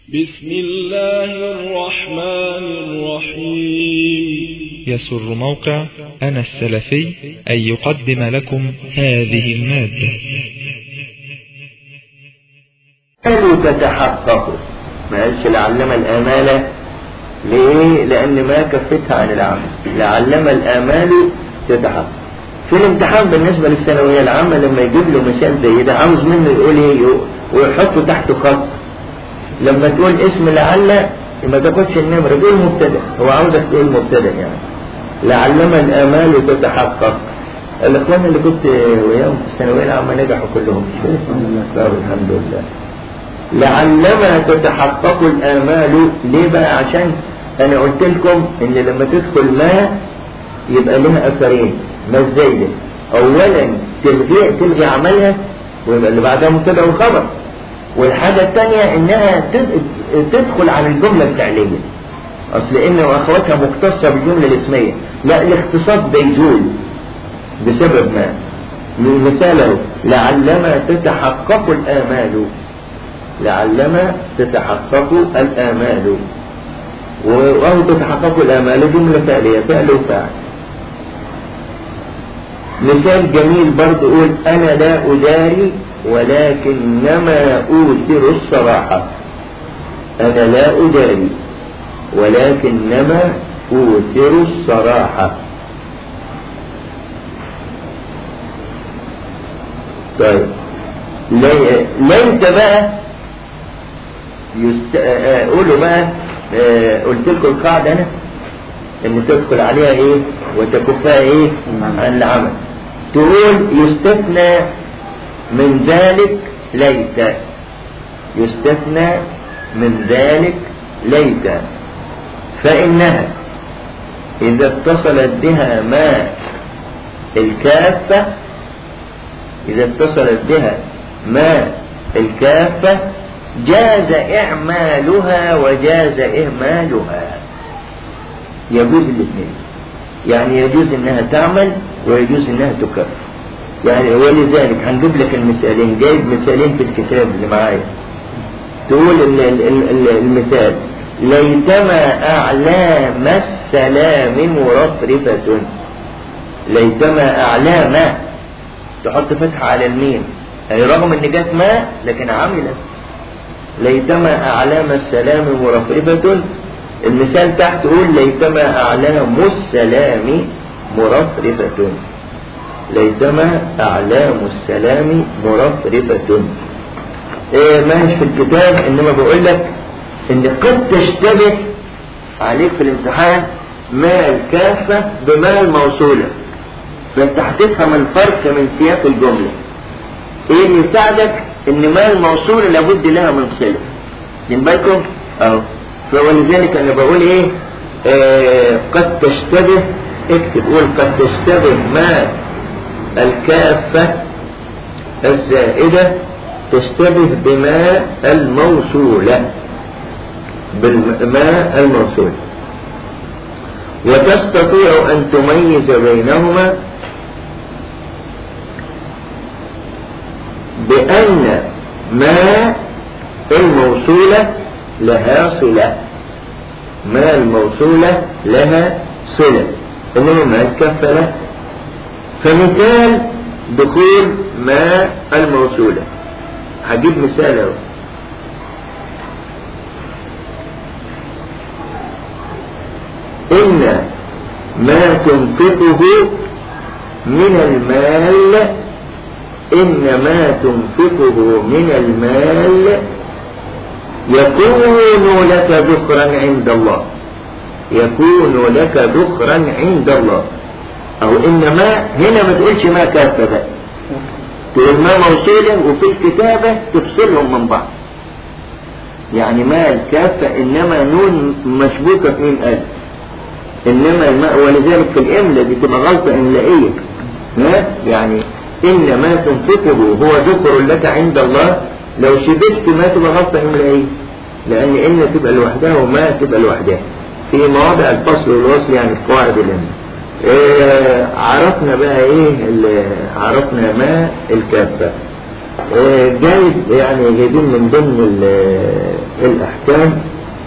بسم الله الرحمن الرحيم يسر موقع أنا السلفي أن يقدم لكم هذه المادة قالوا تتحققوا ما قالش لعلم الآمال ليه؟ لأن ما كفتها عن العمل لعلم الآمال تتحقق في الامتحان بالنسبة للثانوية العامة لما يجيب له مثال زي ده عاوز منه يقول ايه ويحط تحته خط لما تقول اسم لعل ما تاخدش النمرة تقول مبتدأ هو عاوزك تقول مبتدأ يعني لعلم الآمال تتحقق الإخوان اللي كنت وياهم في الثانوية العامة نجحوا كلهم طب الحمد لله لعلما تتحقق الآمال ليه بقى عشان أنا قلت لكم إن لما تدخل ما يبقى لها أثرين ما ازاي ده أولا تلغي تلغي عملها ويبقى اللي بعدها مبتدأ وخبر والحاجة الثانية إنها تدخل على الجملة الفعلية أصل إن وأخواتها مختصة بالجملة الاسمية لا الاختصاص بيزول بسبب ما مثاله لعلما تتحقق الآمال لعلما تتحقق الآمال وأو تتحقق الآمال جملة فعلية فعل وفاعل مثال جميل برضه يقول أنا لا أداري ولكنما أوثر الصراحة أنا لا أداري ولكنما أوثر الصراحة طيب ليت بقى يست... قولوا بقى قلت لكم القاعدة أنا إن تدخل عليها إيه وتكفها إيه عن العمل تقول يستثنى من ذلك ليت يستثنى من ذلك ليت فإنها إذا اتصلت بها ما الكافة إذا اتصلت بها ما الكافة جاز إعمالها وجاز إهمالها يجوز الاثنين يعني يجوز إنها تعمل ويجوز إنها تكفر يعني ولذلك هنجيب لك المثالين جايب مثالين في الكتاب اللي معايا تقول ال ال ال المثال ليتما أعلام السلام مرفرفة ليتما أعلام تحط فتحة على الميم أي رغم إن جت ما لكن عملت ليتما أعلام السلام مرفرفة المثال تحت تقول ليتما أعلام السلام مرفرفة ليتما أعلام السلام مرفرفة إيه ماهيش في الكتاب إنما بقول لك إن قد تشتبه عليك في الامتحان ما الكافة بما الموصولة فأنت هتفهم الفرق من سياق الجملة إيه اللي يساعدك إن ما الموصولة لابد لها من صلة من بالكم؟ أهو فولذلك أنا بقول إيه آه قد تشتبه اكتب قول قد تشتبه ما الكافة الزائدة تشتبه بما الموصولة بالماء الموصول وتستطيع أن تميز بينهما بأن ما الموصولة لها صلة ما الموصولة لها صلة إنما ما الكفة له فمثال دخول ما الموصولة هجيب مثال اهو إن ما تنفقه من المال إن ما تنفقه من المال يكون لك ذخرا عند الله يكون لك ذخرا عند الله او انما هنا ما تقولش ما كافة بقى تقول ما موصولة وفي الكتابة تفصلهم من بعض يعني ما الكافة انما نون مشبوكة في مين ألف انما الماء ولذلك في الاملة دي تبقى غلطة املائية ها يعني ان ما تنفقه هو ذكر لك عند الله لو شبكت ما تبقى غلطة املائية لان ان تبقى لوحدها وما تبقى لوحدها في مواضع الفصل والوصل يعني في قواعد الاملة إيه عرفنا بقى ايه عرفنا ما الكافة إيه جايب يعني جايبين من ضمن الأحكام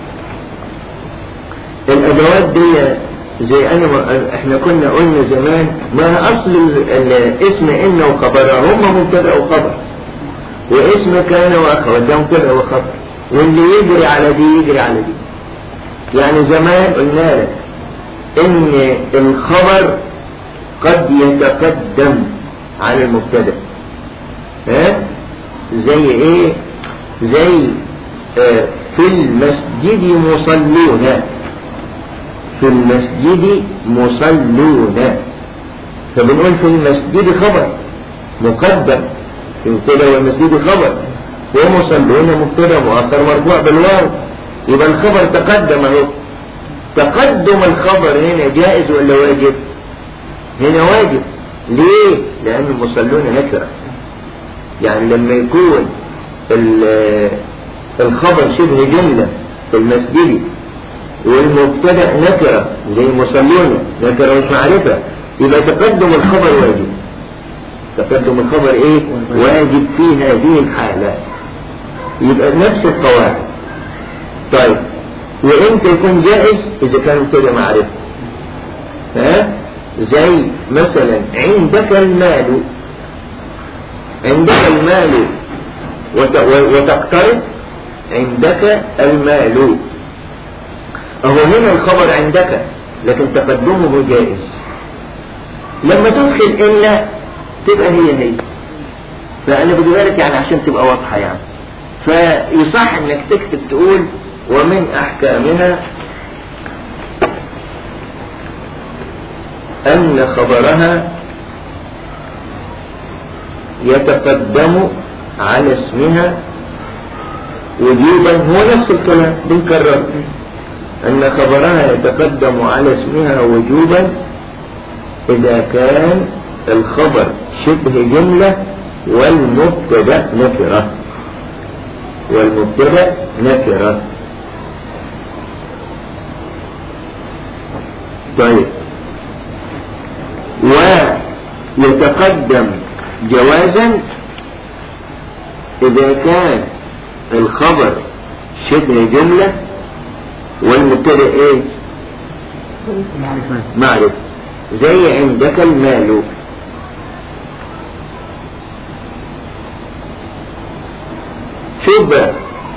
الأدوات دي زي أنا ما احنا كنا قلنا زمان ما أصل ال- ال- اسم إن وخبرها هم مبتدأ وخبر واسم كان وأخواتها مبتدأ وخبر واللي يجري على دي يجري على دي يعني زمان قلنا لك إن الخبر قد يتقدم على المبتدأ ها زي ايه زي آه في المسجد مصلون في المسجد مصلون فبنقول في المسجد خبر مقدم في مبتدا والمسجد خبر ومصلون مبتدا مؤخر مرفوع بالواو يبقى الخبر تقدم اهو تقدم الخبر هنا جائز ولا واجب هنا واجب ليه لان المصلون نكره يعني لما يكون ال- الخبر شبه جملة في المسجد والمبتدا نكرة زي مصلون نكرة مش معرفة يبقى تقدم الخبر واجب تقدم الخبر ايه واجب في هذه الحالة يبقى نفس القواعد طيب وامتى يكون جائز اذا كان مبتدا معرفة ها زي مثلا عندك المال عندك المال وت- و- وتقترض عندك المال أهو هنا الخبر عندك لكن تقدمه جائز لما تدخل إلا تبقى هي هي فأنا بدي بالك يعني عشان تبقى واضحة يعني فيصح إنك تكتب تقول ومن أحكامها أن خبرها يتقدم على اسمها وجوبا هو نفس الكلام بنكرر أن خبرها يتقدم على اسمها وجوبا إذا كان الخبر شبه جملة والمبتدا نكرة والمبتدا نكرة طيب ويتقدم جوازا إذا كان الخبر شبه جملة والمبتدا ايه معرفة زي عندك المال شوف بقى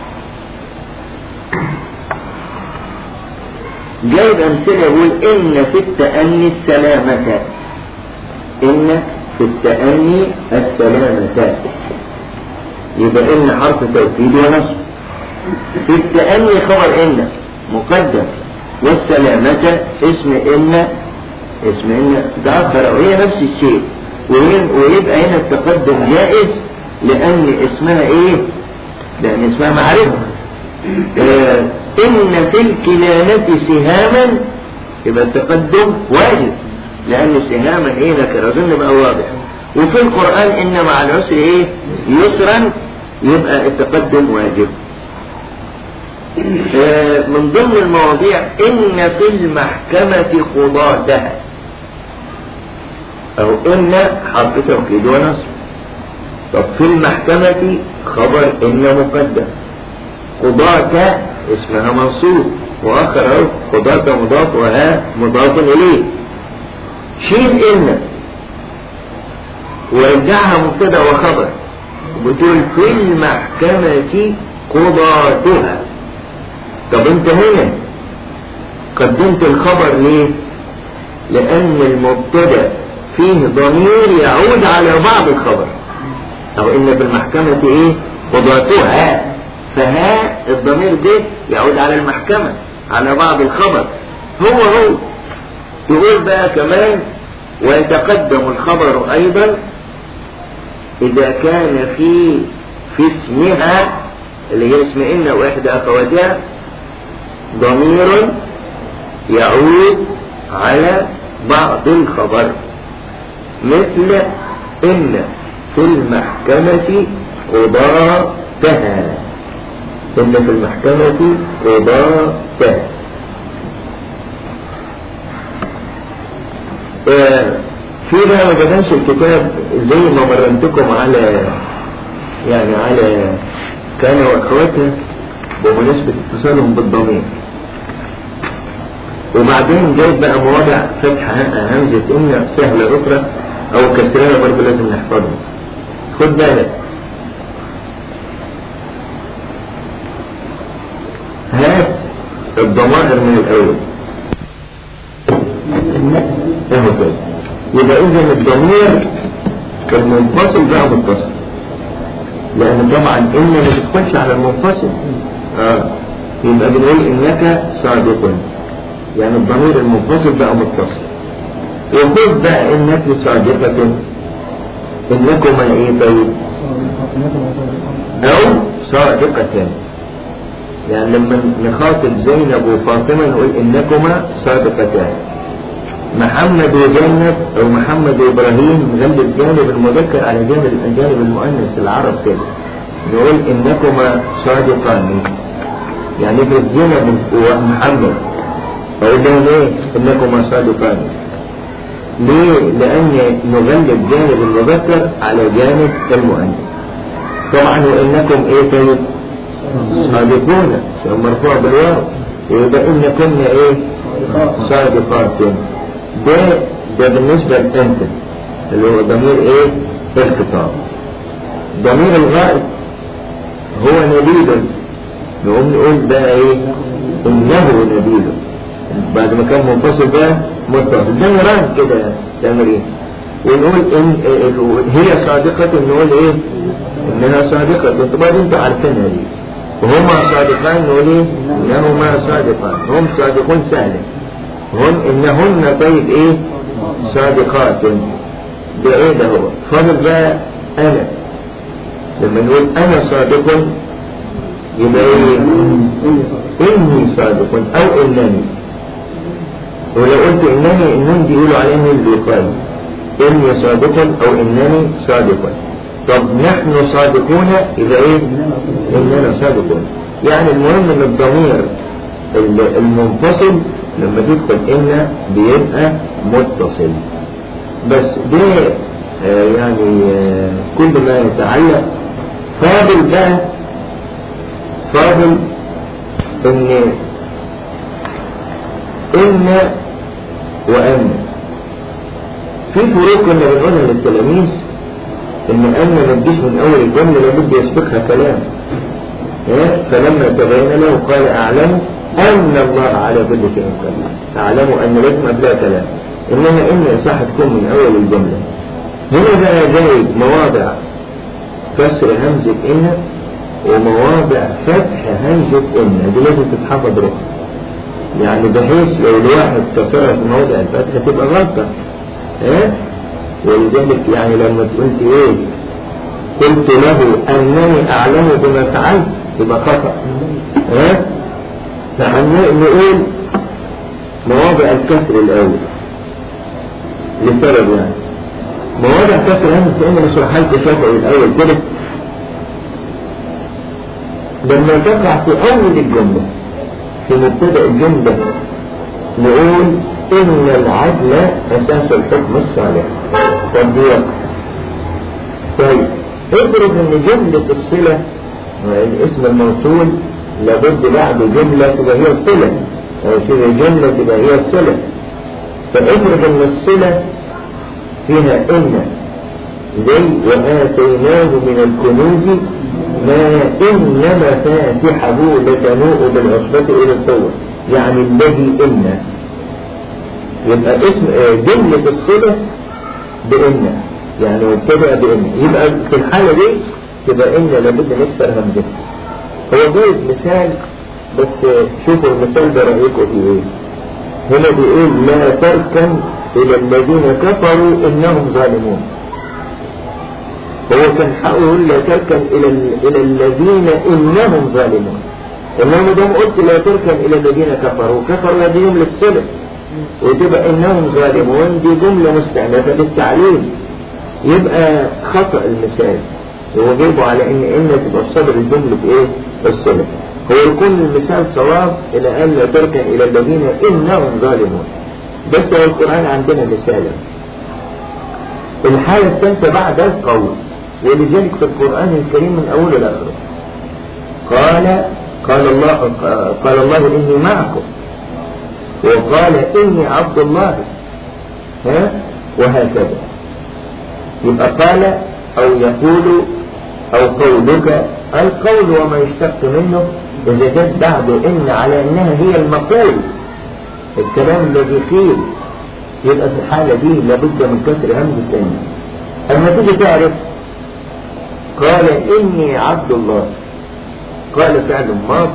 جايب أمثلة يقول إن في التأني السلامة إن في التأني السلامة يبقى إن حرف توكيد ونصب في التأني خبر إن مقدم والسلامة اسم إن اسم إن ده آخر وهي نفس الشيء وين- ويبقى هنا التقدم جائز لأن اسمها إيه؟ لأن اسمها معرفة آه، إن في الكنانة سهاما يبقى التقدم واجب لأن سهاما إيه نكرة أظن بقى واضح وفي القرآن إن مع العسر إيه يسرا يبقى التقدم واجب آه، من ضمن المواضيع إن في المحكمة قضاتها أو إن حرف توكيد ونصب طب في المحكمة خبر إن مقدم قضاة اسمها منصوب وآخر أهو قضاة مضاف وها مضاف إليه شيل إن ورجعها مبتدا وخبر بتقول في المحكمة قضاتها طب انت هنا قدمت الخبر ليه لان المبتدا فيه ضمير يعود على بعض الخبر او ان في المحكمة ايه قضاتها فها الضمير ده يعود على المحكمة على بعض الخبر هو هو تقول بقى كمان ويتقدم الخبر ايضا اذا كان في في اسمها اللي هي اسم ان واحدى اخواتها ضمير يعود على بعض الخبر مثل ان في المحكمة قضاتها ان في المحكمة قضاتها آه، في بقى ما كانش الكتاب زي ما مرنتكم على يعني على كان واخواتها بمناسبة اتصالهم بالضمير وبعدين جايب بقى مواضع فتح همزة إن سهلة أخرى أو كسرها برضه لازم نحفظها خد بالك هات الضمائر من الأول اهو كده يبقى إذا الضمير المنفصل بقى متصل لأن طبعا إن ما تدخلش على المنفصل آه. يبقى بنقول إنك صادق يعني الضمير المنفصل بقى متصل وخذ بقى إنك صادقة إنكما إيه طيب أو صادقة يعني لما نخاطب زينب وفاطمة نقول إنكما صادقتان محمد وزينب أو محمد وإبراهيم نغلب جانب المذكر على جانب الجانب المؤنث العرب كده نقول إنكما صادقان يعني في زينب ومحمد أقول لهم إيه إنكما صادقان ليه؟ لأن نغلب جانب المذكر على جانب المؤنث طبعا وإنكم إيه طيب صادقون مرفوع بالواو يبقى إنكم إيه صادقات ده ده بالنسبة لأنت اللي هو ضمير ايه الخطاب ضمير الغائب هو نبيل نقوم نقول ده ايه انه نبيل بعد ما كان منفصل ده متصل ده نيران كده تمرين ونقول ان هي صادقة نقول ايه انها صادقة انتوا بعد انتوا عارفينها دي وهما صادقان نقول ايه انهما صادقان هم صادقون سهلة هم انهن طيب ايه صادقات ده ايه ده هو فاضل بقى انا لما نقول انا صادق يبقى ايه اني صادق او انني ولو قلت انني انني دي يقولوا عليه من الوقاية اني صادق او انني صادق طب نحن صادقون يبقى ايه اننا صادقون يعني المهم ان الضمير المنفصل لما تدخل إن بيبقى متصل بس ده آه يعني آه كل ما يتعلق فاضل بقى فاضل ان ان وان في فروق كنا بنقولها للتلاميذ ان ان ما تجيش من اول الجمله لابد يسبقها كلام فلما تبين له قال اعلم أن الله على كل شيء قدير أعلم أن لازم قبلها كلام إنما إن صح تكون من أول الجملة هنا بقى زي مواضع كسر همزة إن ومواضع فتح همزة إن دي لازم تتحفظ رخص يعني بحيث لو الواحد كسرها في موضع الفتح تبقى غلطة ها ولذلك يعني لما قلت ايه قلت له انني اعلم بما فعلت يبقى خطأ ها فهنقول مواضع الكسر الأول لسبب يعني مواضع كسر هم كأن نشرحها لكم شافعي الأول كده لما تقع في أول الجملة في مبتدأ الجملة نقول إن العدل أساس الحكم الصالح طب دي طيب افرض إن جملة الصلة الاسم الموصول لابد بعد جملة تبقى هي الصلة أو كده جملة تبقى هي الصلة فافرض ان الصلة فيها ان زي وآتيناه من الكنوز ما إن مفاتحه لتنوء بالعصبة إلى القوة يعني الذي إن يبقى اسم جملة الصلة بإن يعني مبتدأ بإن يبقى في الحالة دي تبقى إن لابد نكسر همزتها هو جايب مثال بس شوفوا المثال ده رأيكم في ايه هنا بيقول لا تركن الى الذين كفروا انهم ظالمون هو كان حقه يقول لا تركن الى الى الذين انهم ظالمون انما دام قلت لا تركن الى الذين كفروا كفروا دي جملة صلة وتبقى انهم ظالمون دي جملة مستأنفة للتعليم يبقى خطأ المثال هو جايبه على ان ان تبقى في صدر الجملة ايه الصلة هو يكون المثال صواب الى ان لا تركن الى الذين انهم ظالمون بس هو القرآن عندنا مثالا الحالة الثالثة بعد القول ولذلك في القرآن الكريم من أوله لآخره قال قال الله قال الله إني معكم وقال إني عبد الله ها وهكذا يبقى قال أو يقول أو قولك القول وما يشتق منه إذا جت بعده إن على إنها هي المقول الكلام الذي قيل يبقى في الحالة دي لابد من كسر همزة إن أما تيجي تعرف قال إني عبد الله قال فعل ماض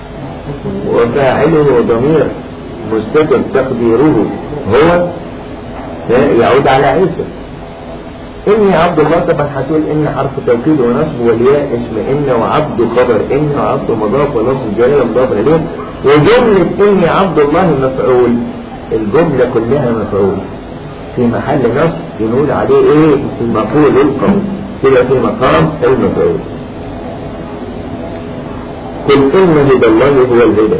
وفاعله ضمير مستتر تقديره هو يعود على عيسى إني عبد الله طبعا هتقول إن حرف توكيد ونصب والياء اسم إن وعبد خبر إن وعبد مضاف ولفظ الجلالة مضاف إليه وجملة إني عبد الله مفعول الجملة كلها مفعول في محل نصب بنقول عليه إيه مفعول القول كده في مقام المفعول قل إن هدى الله هو الهدى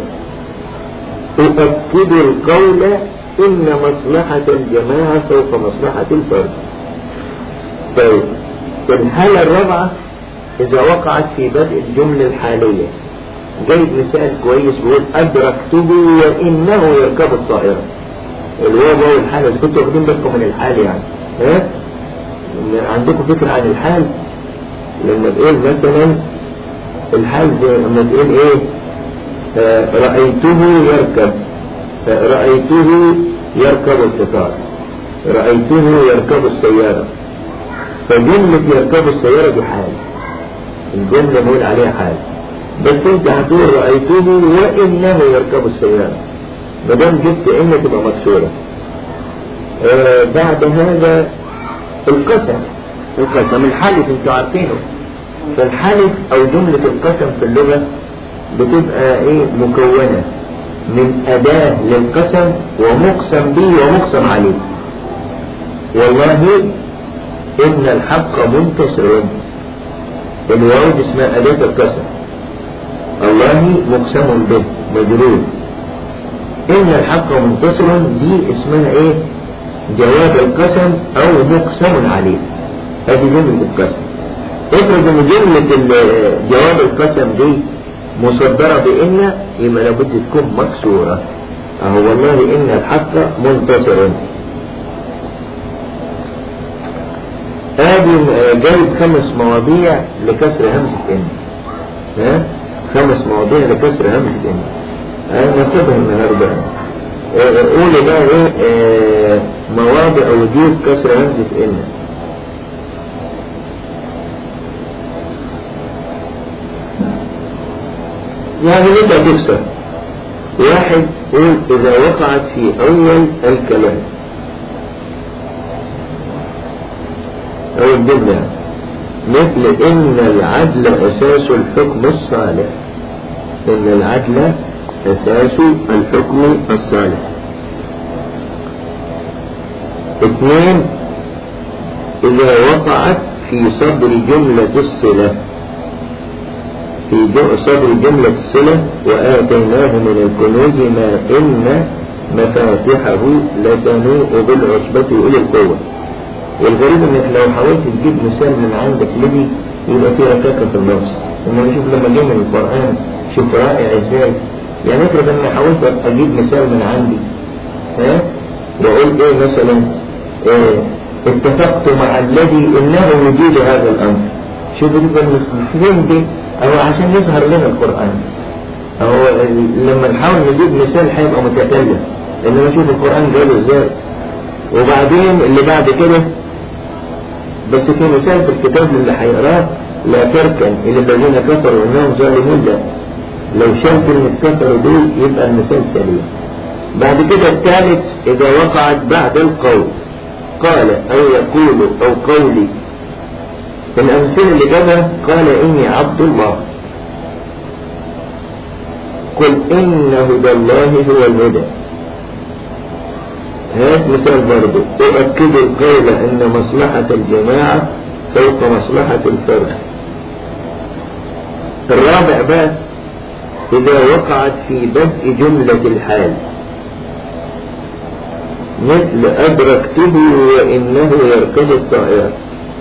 أؤكد القول إن مصلحة الجماعة فوق مصلحة الفرد طيب الحالة الرابعة إذا وقعت في بدء الجملة الحالية جايب مثال كويس بيقول أدركته وإنه يركب الطائرة الواو هو الحالة إذا كنتوا واخدين بالكم من الحال يعني ها؟ عندكم فكرة عن الحال لما تقول مثلا الحال زي لما تقول إيه آه رأيته يركب آه رأيته يركب القطار رأيته يركب السيارة فجملة يركب السيارة دي حال الجملة نقول عليها حال بس انت هتقول رأيته وإنه يركب السيارة ما دام جبت إن تبقى مكسورة آه بعد هذا القسم القسم الحلف انتوا عارفينه فالحلف أو جملة القسم في اللغة بتبقى ايه مكونة من أداة للقسم ومقسم به ومقسم عليه والله إن الحق منتصر الواو دي اسمها أداة القسم الله مقسم به مجرور إن الحق منتصر دي اسمها إيه جواب القسم أو مقسم عليه هذه جملة القسم افرض ان جملة جواب القسم دي مصدرة بإن يبقى لابد تكون مكسورة أهو والله إن الحق منتصر ادي جايب خمس مواضيع لكسر همزة ان ها خمس مواضيع لكسر همزة ان ناخدها النهارده قول بقى ايه اه مواضع وجود كسر همزة ان يعني متى تكسر واحد قول اذا وقعت في اول الكلام أو الجملة مثل إن العدل أساس الحكم الصالح إن العدل أساس الحكم الصالح اثنين إذا وقعت في صدر جملة الصلة في صدر جملة الصلة وآتيناه من الكنوز ما إن مفاتحه لتنوء بالعصبة أولي القوة والغريب انك لو حاولت تجيب مثال من عندك لدي يبقى في ركاكة في اللفظ انما شوف لما جه من القرآن شوف رائع ازاي يعني افرض انا حاولت اجيب مثال من عندي ها واقول ايه مثلا إيه اتفقت مع الذي انه يجيد هذا الامر شوف دي فين دي او عشان يظهر لنا القرآن او لما نحاول نجيب مثال هيبقى متكلم انما شوف القرآن جاله ازاي وبعدين اللي بعد كده بس في مثال في الكتاب اللي هيقراه لا تركن الى الذين كفروا انهم ظالمون لا لو شال كلمة كفروا دول يبقى المثال سليم بعد كده الثالث اذا وقعت بعد القول قال او يقول او قولي الامثله اللي جابها قال اني عبد الله قل ان هدى الله هو الهدى هات مثال برضه أؤكد القول أن مصلحة الجماعة فوق مصلحة الفرد الرابع بقى إذا وقعت في بدء جملة الحال مثل أدركته وإنه يركب الطائرة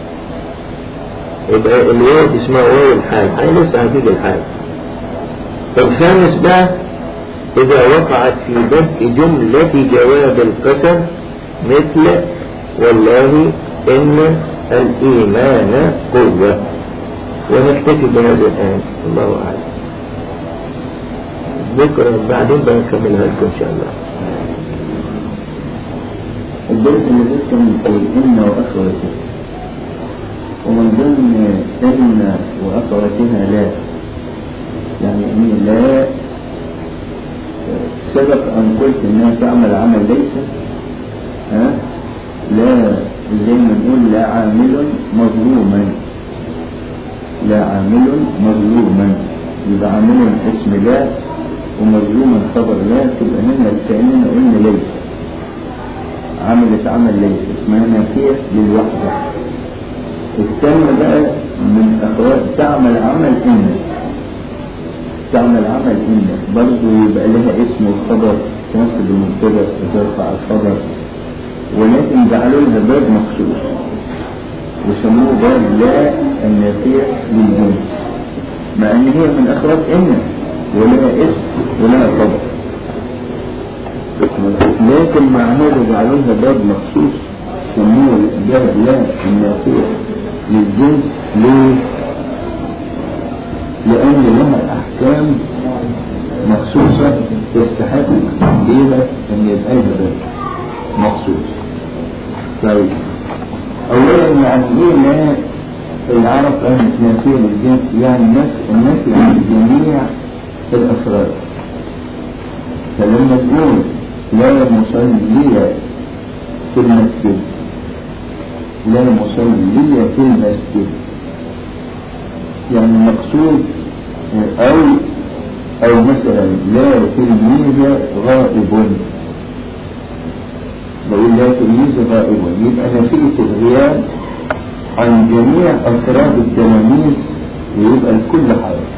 يبقى الواو اسمها واو الحال هاي لسه هتيجي الحال الخامس بقى إذا وقعت في بدء جملة جواب القسم مثل والله إن الإيمان قوة ونكتفي بهذا الآن الله أعلم بكرة بعدين بنكملها لكم إن شاء الله الدرس اللي فات كان في إن وأخواتها ومن ضمن إن وأخواتها لا يعني إن لا سبق أن قلت إنها تعمل عمل ليس ها لا زي ما نقول لا عامل مظلوما لا عامل مظلوما يبقى عامل اسم لا ومظلوما خبر لا تبقى هنا كأننا قلنا ليس عملت عمل ليس اسمها نافية للوحدة الثانية بقى من أخوات تعمل عمل إن تعمل عمل إن برضه يبقى لها اسم وخبر تنصب المبتدأ وترفع الخبر ولكن جعلوا لها باب مخصوص وسموه باب لا النافية للجنس مع ان هي من اخوات ان ولها اسم ولها خبر لكن مع هذا جعلوا لها باب مخصوص سموه باب لا النافية للجنس ليه؟ لأن لها أحكام مخصوصة تستحق بيها أن يبقى لها باب مخصوص طيب اولا يعني ايه لا العرب كانت نافية للجنس يعني النفي عن جميع الافراد فلما تقول لا مصلي في المسجد لا مصلي في المسجد يعني المقصود او او مثلا لا تلميذ غائب بقول لا تلميذ غائب يبقى نتيجة الغياب عن جميع أفراد التلاميذ ويبقى لكل حاجة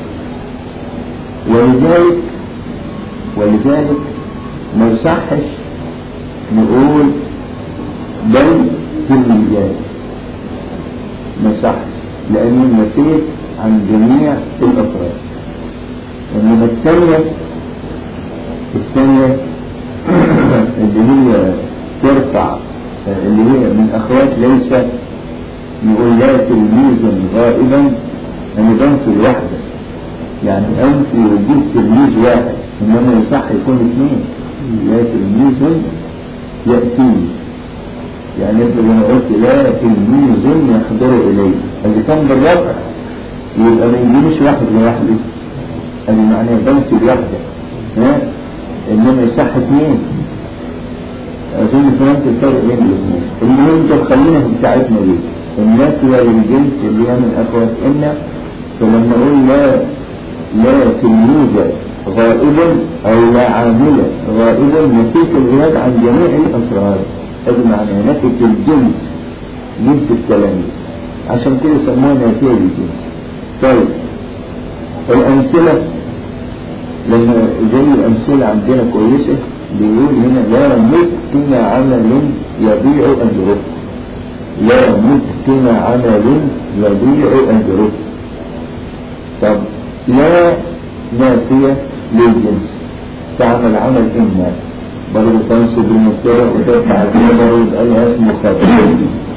ولذلك ولذلك ما يصحش نقول بل تلميذات ما يصحش لأنه نتيجة عن جميع الأفراد إنما الثانية الثانية اللي هي ترفع اللي هي من أخوات ليس نقول لا تلميذ غائبا أنا بنفي الوحدة يعني أنفي وجود تلميذ واحد إنما يصح يكون اثنين لا تلميذ يأتيني يعني انت لما قلت لا تلميذ يحضر إليه هذه كان بالرفع يبقى ما يجيش واحد لوحده هذه معناها بنفي الوحدة ها إنما يصح اثنين أظن فهمت الفرق بين الاثنين المهم طب خلينا في بتاعتنا دي النافية للجنس اللي هي من أخوات إن فلما أقول لا لا تلميذ غائبا أو لا عامل غائبا نفيت الغياب عن جميع الأفراد هذا معنى نفيت الجنس جنس التلاميذ عشان كده سموها نافية للجنس طيب الأمثلة لما زي الأمثلة عندنا كويسة بيقول هنا لا متقن عمل يبيع أجره لا متقن عمل يبيع أجره طب لا نافية للجنس تعمل عمل إما برضه تنصب المبتدأ وترفع الخبر ويبقى لها اسم خبر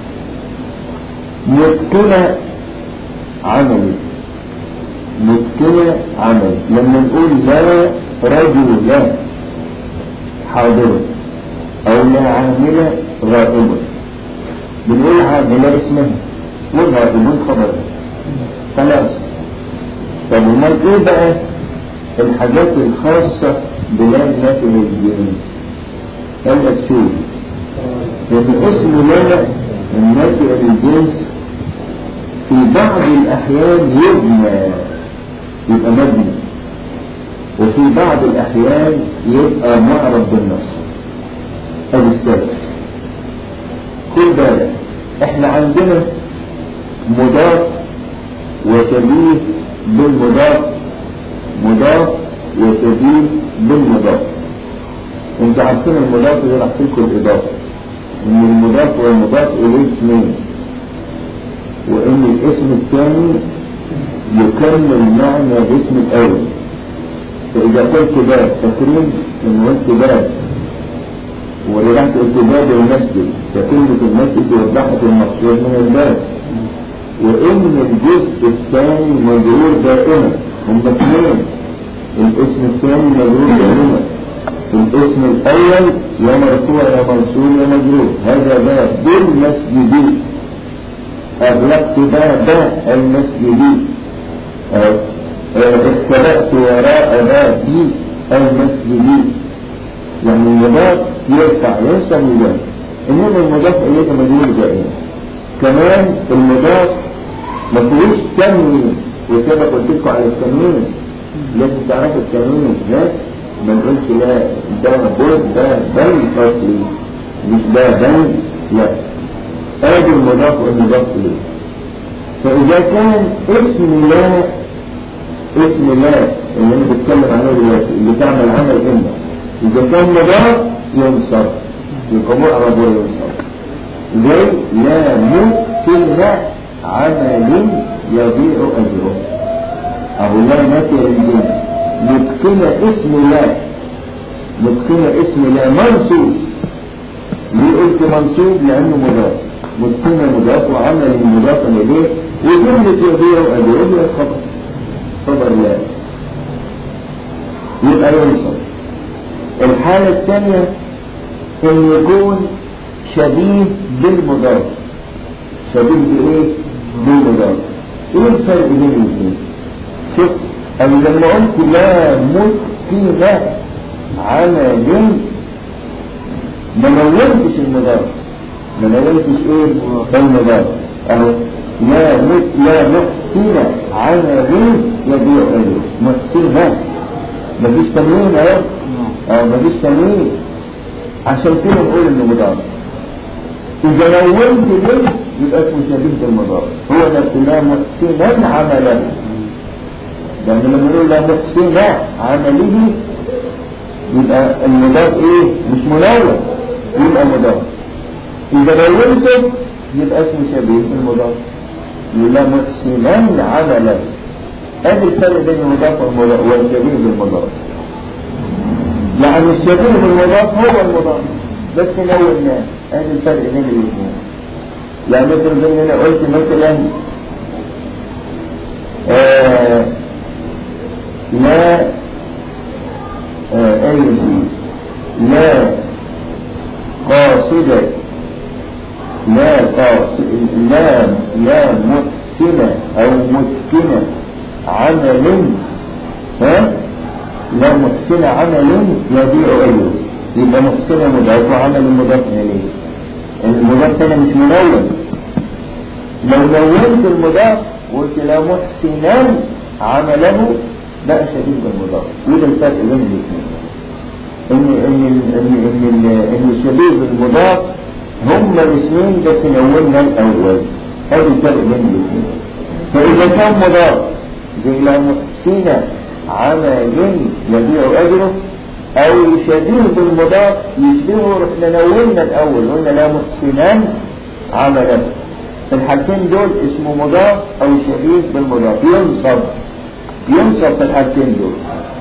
متقن عمل متقن عمل لما نقول لا رجل لا حاضر أو لا عاملة غائبة بنقول عاملة اسمها والغائبون خبرها خلاص طب امال ايه بقى الحاجات الخاصة بلا نافع الجنس قال شوف لأن اسم لا النافع للجنس في بعض الأحيان يبنى يبقى مبني وفي بعض الأحيان يبقى معرض بالنص أو السادس خد بالك احنا عندنا مضاف وشبيه بالمضاف مضاف وشبيه بالمضاف انتوا عارفين المضاف اللي عارفين لكم الإضافة ان المضاف والمضاف إليه اسمين وان الاسم الثاني يكمل معنى الاسم الأول فإذا قلت باب تكريم إن قلت باب ورجعت قلت باب المسجد فكلمة المسجد وضحت المقصود من الباب وإن الجزء الثاني مجرور دائما هم اسمين الاسم الثاني مجرور دائما الاسم الأول يا مرفوع يا منصوب يا مجرور هذا باب بالمسجد أغلقت باب المسجد اتبعت وراء بابي المسجد يعني المضاف يرفع ينسى المضاف انما المضاف اليه مجهول دائما كمان المضاف ما فيهوش تنوين وسبق قلت لكم على التنوين لازم تعرفوا التنوين لا ما نقولش لا ده بول ده بل فصلي مش ده بل لا ادي المضاف والمضاف اليه فاذا كان اسم لا اسم لا اللي انا بتكلم عنه دلوقتي اللي تعمل عمل اما اذا كان مضاف ينصب يبقى معرب وينصب زي لا ممكن عمل يضيع اجره اهو لا نافيه للجنس متقنة اسم لا متقنة اسم لا منصوب ليه قلت منصوب لانه مضاف متقنة مضاف وعمل مضاف اليه وجملة يضيع اجره هي الخبر خبر لا يبقى ينصب الحالة الثانية ان يكون شبيه بالمضاف شبيه بايه بالمضاف ايه الفرق بين الاثنين شوف انا لما قلت لا متقن عمل ما نولتش المضاف ما نولتش ايه المضاف اهو لا مت لا محسن عمل يبيع اجره محسن مفيش تنوين اهو اه مفيش تنوين عشان كده نقول انه مضاف اذا نونت ليه يبقى اسمه شبيه بالمضاف هو نفس لا محسنا عمله لان لما نقول لا محسنا عمله يبقى المضاف ايه مش منون يبقى مضاف اذا نونته يبقى اسمه شبيه بالمضاف لا محسنا عمله ادي الفرق بين المضاف والمضاف والشبيه بالمضاف يعني الشبيه بالمضاف هو المضاف بس نوعناه ادي الفرق بين الاثنين يعني مثل زي ما انا قلت مثلا آه لا آه اي لا قاصدة لا قاصد لا لا محسنة او متقنة عمل ها لا محسن عمل يبيع أجره يبقى محسن مضاف وعمل مضاف إليه المضاف هنا مش منون لو نونت المضاف وقلت لا محسنا عمله بقى شديد بالمضاف وده الفرق بين الاثنين ان ان ان ان ان الشديد بالمضاف هم الاسمين بس نونا الاول هذا الفرق بين الاثنين فاذا كان مضاف زي لا محسن عمل يبيع أجره أو شبيه بالمضاف يشبهه احنا نونا الأول قلنا لا محسنا عملا في الحالتين دول اسمه مضاف أو شبيه بالمضاف ينصب ينصب في الحالتين دول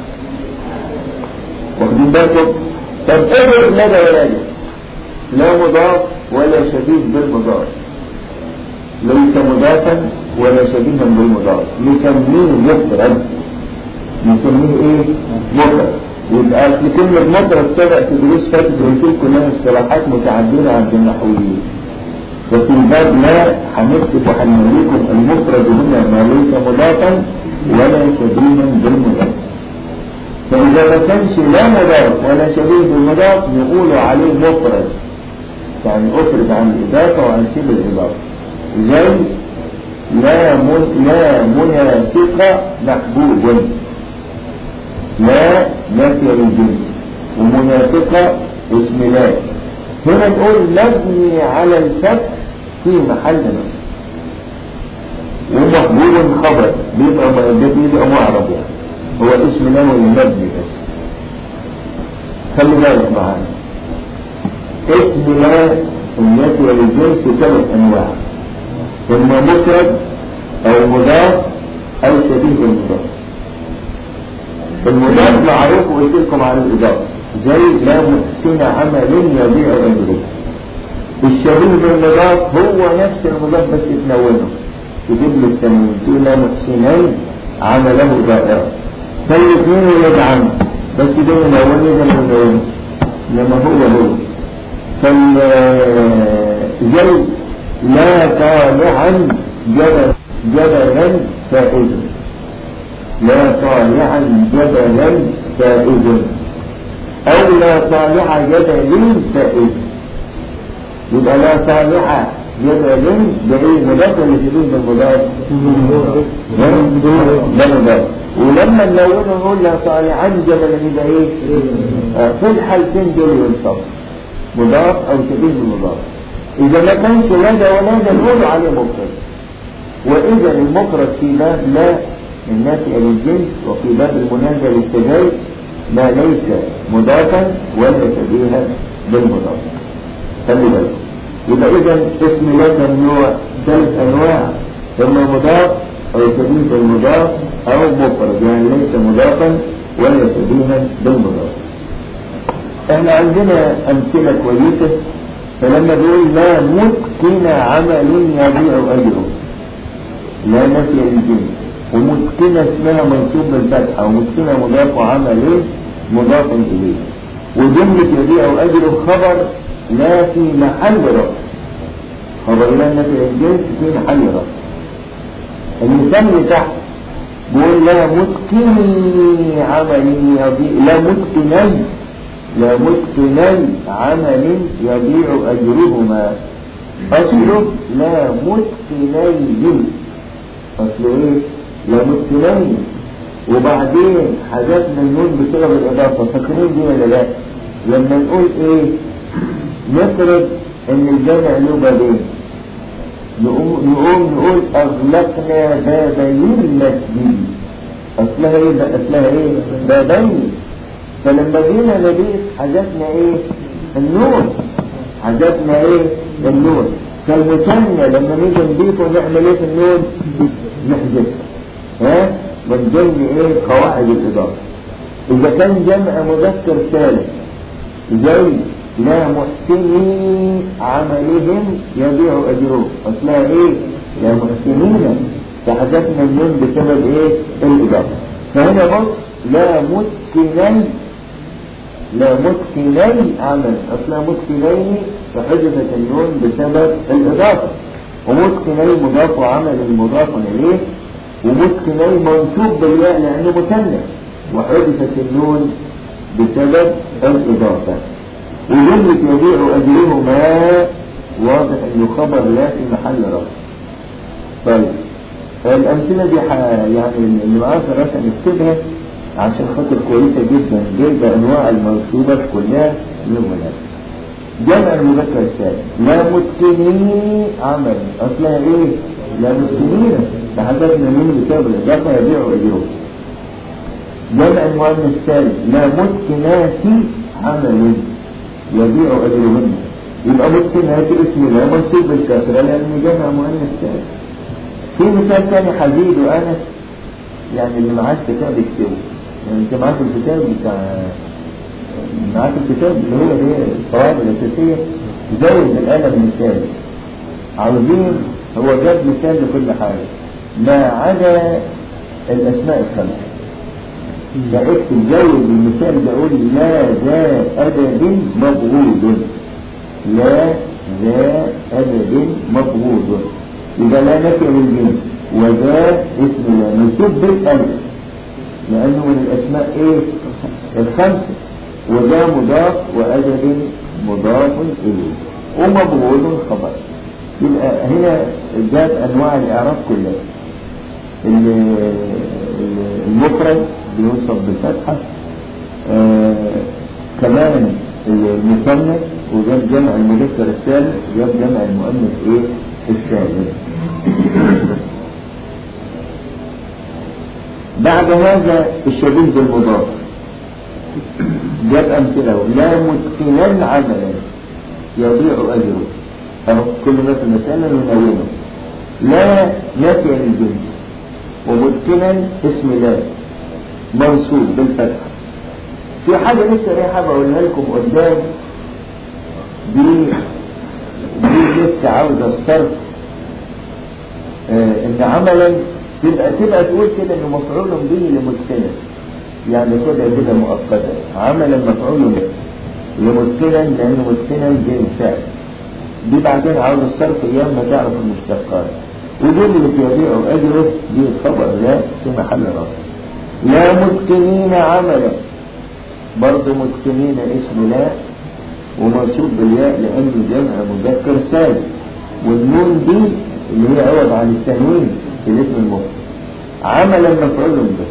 واخدين بالكم طب ايه ماذا ولا لا مضاف ولا شبيه بالمضاف ليس مضافا ولا شبيها بالمضاف نسميه مفرد نسميه ايه مفرد يبقى اصل كلمة مفرد سبق في دروس فاتت رسول كلها اصطلاحات متعددة عند النحويين وفي الباب لا هنكتب وهنوريكم المفرد هنا ما ليس مضافا ولا شبيها بالمضاف فإذا ما كانش لا مضاف ولا شبيه بالمضاف نقول عليه مفرد يعني أفرد عن الإضافة وعن شبه الإضافة زي لا من لا منافق محبوب لا نافية للجنس ومنافقة اسم لا هنا نقول نبني على الفتح في محل نصب ومحبوب خبر بيبقى بيبقى معرب يعني هو اسم لا والمبني بس خلي بالك معانا اسم لا النافية للجنس ثلاث انواع إما مفرد أو مضاف أو شبيه بالمضاف المضاف معروف وقلت لكم عن الإضافة زي لا محسن عمل يبيع أجره الشبيه بالمضاف هو نفس المضاف بس تنونه تجيب له التنوين تقول لا محسنين عمله ضائع فالاثنين ولاد عم بس ده منون ده منون لما هو هو فال زي لا طالعا جبل جبلا فائزا لا طالعا جبلا فائزا أو لا طالع جبل فائز يبقى لا طالع جبل بعيد مضاف ولا شديد بالمضاف؟ ده مضاف ولما نلونه نقول لا طالعا جبلا يبقى ايه؟ آه، في الحالتين دول ينصب مضاف او شبيه بالمضاف اذا ما كانش لا ده ولا ده نقول عليه مفرد واذا المفرد في باب لا النافئة للجنس وفي باب المنازع للتجارب ما ليس مضافا ولا شبيها بالمضاف خلي بالك يبقى اذا اسم لا ممنوع ثلاث انواع اما مضاف او شبيه بالمضاف او مفرد يعني ليس مضافا ولا شبيها بالمضاف احنا عندنا امثله كويسه فلما بيقول لا متقن عمل يبيع اجره لا نفي للجنس ومتقنة اسمها منصوب بالفتحة ومتقنة مضاف عمل مضاف إليه وجملة يبيع أجره خبر لا في محل رفع خبر لا نفي الجنس في محل رفع المثال اللي تحت بيقول لا متقني عمل يبيع لا متقني لا متقني عمل يبيع أجرهما أصله لا متقني أصله إيه؟ لا متقني وبعدين حذفنا النون بسبب الإضافة فاكرين دي ولا لا؟ لما نقول إيه؟ نفرض إن الجامع له بابين نقوم نقوم نقول أغلقنا بابي المسجد أصلها إيه بقى؟ أصلها إيه؟ بابين فلما جينا نضيف حذفنا إيه؟ النون حذفنا إيه؟ النون فالمثنى لما نيجي نضيفه نعمل إيه في النون؟ نحذفها ها؟ من ضمن إيه؟ قواعد الإضافة إذا كان جمع مذكر سالم زي لا محسني عملهم يبيع أجرهم أصلها إيه؟ لا محسنين فحذفنا النون بسبب إيه؟ الإضافة فهنا بص لا متقني لا متقني عمل أصلها متقنين فحذفت النون بسبب الإضافة ومتقني مضاف وعمل مضاف إليه ومتقني منصوب بالياء لأنه مثنى وحذفت النون بسبب الإضافة وجملة يبيع أجرهما واضح إنه خبر لا في محل رفع طيب الأمثلة دي ح... يعني اللي معاه في الرسم نكتبها عشان خاطر كويسة جدا جايبة أنواع المنصوبات كلها للولاد جمع المذكر السالم لا متقني عمل أصلها إيه؟ لا متقنين فحدثنا من بسبب الإضافة يبيع أجرهم جمع المؤنث السالم لا متقنات عمل يبيع أجرهن يبقى متقنات اسم لا منصوب بالكسرة لأنه جمع مؤنث سالم في مثال ثاني حديد وأنس يعني اللي معاه الكتاب يكتبه يعني انت معاك الكتاب بتاع معاك الكتاب اللي هو ده القواعد الأساسية زود بالقلم مثال عاوزين هو جاب مثال لكل حاجة ما عدا الأسماء الخمسة فاكتب زود المثال ده قول لا ذا أدب مبغوض لا ذا أدب مبغوض يبقى لا نفي للجنس وذا اسم لا منسوب بالألف لأنه من الأسماء إيه؟ الخمسة وذا مضاف وأدب مضاف إليه ومبغوض خبر يبقى هنا جاب أنواع الإعراب كلها المفرد بيوصف بالفتحة آه كمان المثنى وجاب جمع المذكر السالم وجاب جمع المؤنث ايه السالم بعد هذا الشبيه بالمضاف جاب أمثله لا متقنا عملا يضيع أجره أهو كل ما في المسألة ننونه لا نفي للجنس ومتقنا اسم لا منصوب بالفتحة في حاجة لسه ايه حابة اقولها لكم قدام دي دي لسه عاوزة الصرف آه ان عملا تبقى تبقى تقول كده انه مفعول به لمسكنة يعني كده كده مؤقتا عملا مفعول به لمسكنا لانه مسكنا جاي فعل دي بعدين عاوز الصرف ايام ما تعرف المشتقات ودول اللي بيبيعوا اجره دي الخبر لا في محل رفع لا مسكنين عملا برضه مسكنين اسم لا ومنصوب بالياء لانه جمع مذكر سالم والنون دي اللي هي عوض عن التنوين في الاسم المفرد عملا مفعول به